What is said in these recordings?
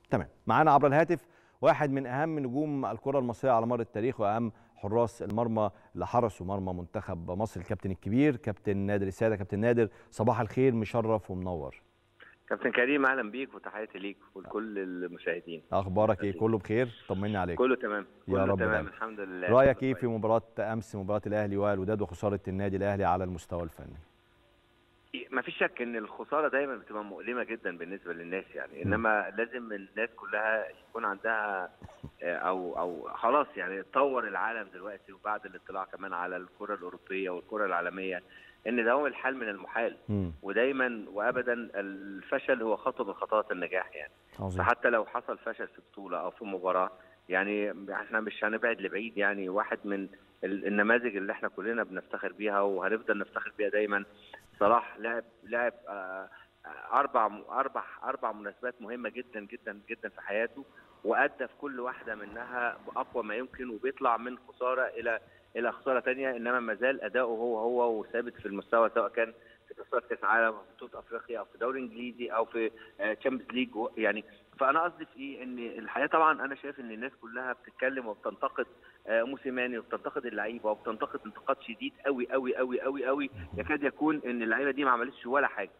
تمام معانا عبر الهاتف واحد من اهم نجوم الكره المصريه على مر التاريخ واهم حراس المرمى اللي حرسوا مرمى منتخب مصر الكابتن الكبير كابتن نادر الساده كابتن نادر صباح الخير مشرف ومنور كابتن كريم اهلا بيك وتحياتي ليك ولكل المشاهدين اخبارك ايه كله بخير طمني عليك كله تمام يا كله رب تمام دايما. الحمد لله رايك ايه في مباراه امس مباراه الاهلي والوداد وخساره النادي الاهلي على المستوى الفني ما فيش شك ان الخساره دايما بتبقى مؤلمه جدا بالنسبه للناس يعني انما لازم الناس كلها يكون عندها آه، او او خلاص يعني اتطور العالم دلوقتي وبعد الاطلاع كمان على الكره الاوروبيه والكره العالميه ان دوام الحال من المحال مم. ودايما وابدا الفشل هو خطوه من خطوات النجاح يعني عظيم فحتى لو حصل فشل في بطوله او في مباراه يعني احنا مش هنبعد لبعيد يعني واحد من ال- النماذج اللي احنا كلنا بنفتخر بيها وهنفضل نفتخر بيها دايما صلاح لعب لعب آه، آه، اربع اربع اربع مناسبات مهمه جدا جدا جدا في حياته وادى في كل واحده منها باقوى ما يمكن وبيطلع من خساره الى الى خساره ثانيه انما ما زال اداؤه هو هو وثابت في المستوى سواء كان في تصفيات كاس عالم او في بطوله افريقيا او في دوري انجليزي او في تشامبيونز ليج يعني فانا قصدي في ايه ان الحقيقه طبعا انا شايف ان الناس كلها بتتكلم وبتنتقد آه، موسيماني وبتنتقد اللعيبه وبتنتقد انتقاد شديد قوي قوي قوي قوي قوي يكاد يكون ان اللعيبه دي ما عملتش ولا حاجه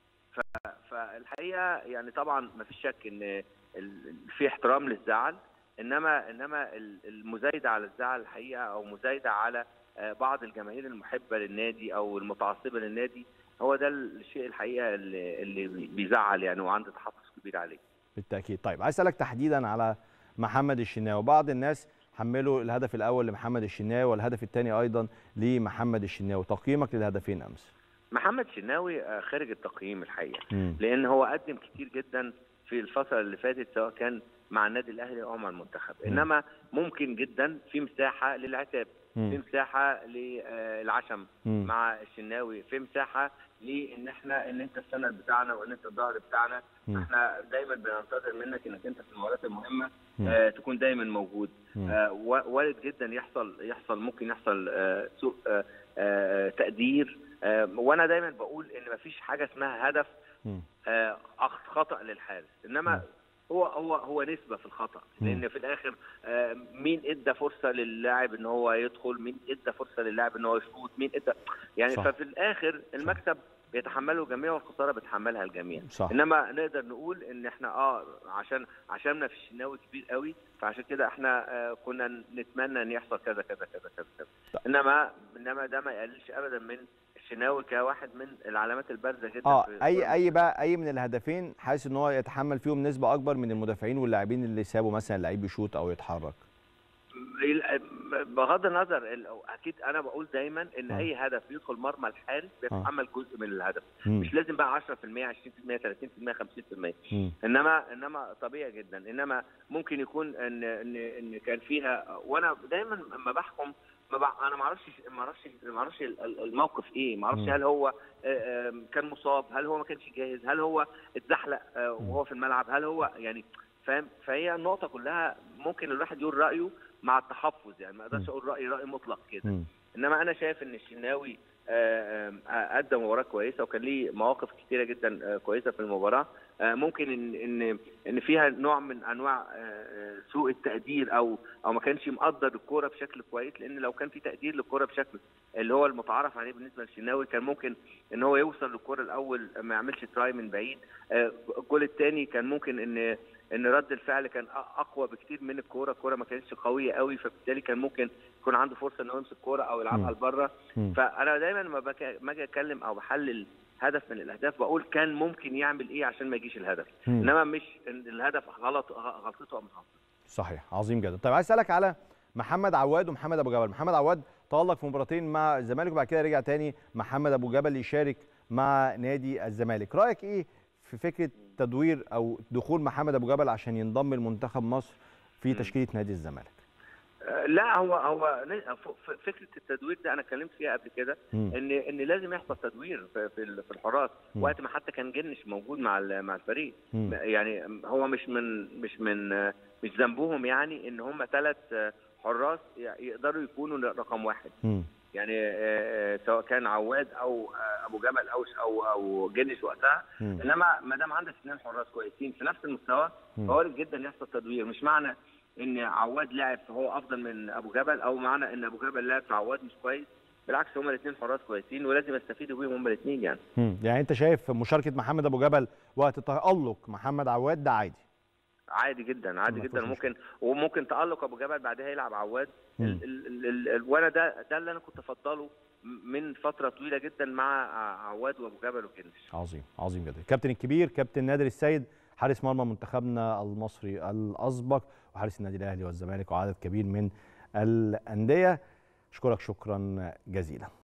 ف- فالحقيقه يعني طبعا ما فيش شك ان ال- في احترام للزعل انما انما ال- المزايده على الزعل الحقيقه او مزايده على آه، بعض الجماهير المحبه للنادي او المتعصبه للنادي هو ده الشيء الحقيقه اللي, اللي بيزعل يعني وعنده تحفظ كبير عليه بالتاكيد طيب عايز اسالك تحديدا على محمد الشناوي بعض الناس حملوا الهدف الاول لمحمد الشناوي والهدف الثاني ايضا لمحمد الشناوي تقييمك للهدفين امس محمد شناوي آه، خارج التقييم الحقيقه مم. لان هو قدم كتير جدا في الفتره اللي فاتت سواء كان مع النادي الاهلي او مع المنتخب مم. انما ممكن جدا في مساحه للعتاب في مم. مساحه للعشم مم. مع الشناوي في مساحه لان احنا ان انت السند بتاعنا وان انت الظهر بتاعنا مم. احنا دايما بننتظر منك انك انت في المباريات المهمه مم. آه تكون دايما موجود مم. آه و- وارد جدا يحصل يحصل ممكن يحصل آه سوء آه آه تقدير آه وانا دايما بقول ان مفيش حاجه اسمها هدف مم. آه، أخ- خطا للحارس انما مم. هو هو هو نسبه في الخطا مم. لان في الاخر آه، مين ادى فرصه للاعب ان هو يدخل مين ادى فرصه للاعب ان هو يشوط مين ادى يعني صح. ففي الاخر المكسب بيتحمله الجميع والخساره بيتحملها الجميع صح انما نقدر نقول ان احنا اه عشان عشاننا في الشناوي كبير قوي فعشان كده احنا آه كنا نتمنى ان يحصل كذا كذا كذا كذا كذا طيب. انما انما ده ما يقللش ابدا من الشناوي كواحد من العلامات البارزه جدا اه في اي الكرة اي بقى اي من الهدفين حاسس ان هو يتحمل فيهم نسبه اكبر من المدافعين واللاعبين اللي سابوا مثلا لعيب يشوط او يتحرك بغض النظر ال- اكيد انا بقول دايما ان آه. اي هدف يدخل مرمى الحارس بيتحمل جزء من الهدف مم. مش لازم بقى 10% 20% 30% 50% مم. انما انما طبيعي جدا انما ممكن يكون ان ان ان كان فيها وانا دايما لما بحكم ما بع... انا ما اعرفش ما اعرفش ما اعرفش ال- ال- الموقف ايه ما اعرفش مم. هل هو آه، آم، كان مصاب هل هو ما كانش جاهز هل هو اتزحلق آه، وهو في الملعب هل هو يعني فاهم فهي النقطه كلها ممكن الواحد يقول رايه مع التحفظ يعني ما اقدرش مم. اقول راي راي مطلق كده مم. انما انا شايف ان الشناوي آه، آم، آه، ادى مباراه كويسه وكان ليه مواقف كتيره جدا آه، كويسه في المباراه آه، ممكن ان ان ان فيها نوع من انواع آه، آه، سوء التقدير او او ما كانش مقدر الكوره بشكل كويس لان لو كان في تقدير للكوره بشكل اللي هو المتعارف عليه بالنسبه للشناوي كان ممكن ان هو يوصل للكوره الاول ما يعملش تراي من بعيد آه، الجول الثاني كان ممكن ان ان رد الفعل كان أ- اقوى بكتير من الكوره الكوره ما كانتش قويه قوي فبالتالي كان ممكن يكون عنده فرصه ان هو يمسك الكوره او مم. يلعبها لبره مم. فانا دايما لما بك- ما اجي اتكلم او بحلل هدف من الاهداف بقول كان ممكن يعمل ايه عشان ما يجيش الهدف مم. انما مش إن الهدف غلط غلطته او مش غلطته صحيح عظيم جدا طيب عايز اسالك على محمد عواد ومحمد ابو جبل محمد عواد تالق في مباراتين مع الزمالك وبعد كده رجع تاني محمد ابو جبل يشارك مع نادي الزمالك رايك ايه في فكره تدوير او دخول محمد ابو جبل عشان ينضم لمنتخب مصر في مم. تشكيله نادي الزمالك آه، لا هو هو ن- ف- ف- فكره التدوير ده انا اتكلمت فيها قبل كده مم. ان ان لازم يحصل تدوير في في ال- في الحراس مم. وقت ما حتى كان جنش موجود مع ال- مع الفريق مم. يعني هو مش من مش من آه، مش ذنبهم يعني ان هم ثلاث حراس ي- يقدروا يكونوا رقم واحد مم. يعني آه، سواء كان عواد او آه، ابو جبل او او او جنش وقتها مم. انما ما دام عندك اثنين حراس كويسين في نفس المستوى مم. فوارد جدا يحصل تدوير مش معنى ان عواد لاعب فهو افضل من ابو جبل او معنى ان ابو جبل لاعب فعواد مش كويس بالعكس هما الاثنين حراس كويسين ولازم يستفيدوا بيهم هما الاثنين يعني مم. يعني انت شايف مشاركه محمد ابو جبل وقت تالق محمد عواد ده عادي عادي جدا عادي ما جدا فيهوش ممكن وممكن تالق ابو جبل بعدها يلعب عواد مم. ال- ال- ال- ال- ال- وانا ده ده اللي انا كنت افضله من فتره طويله جدا مع عواد وابو جبل وكنش عظيم عظيم جدا الكابتن الكبير كابتن نادر السيد حارس مرمى منتخبنا المصري الاسبق وحارس النادي الاهلي والزمالك وعدد كبير من الانديه اشكرك شكرا جزيلا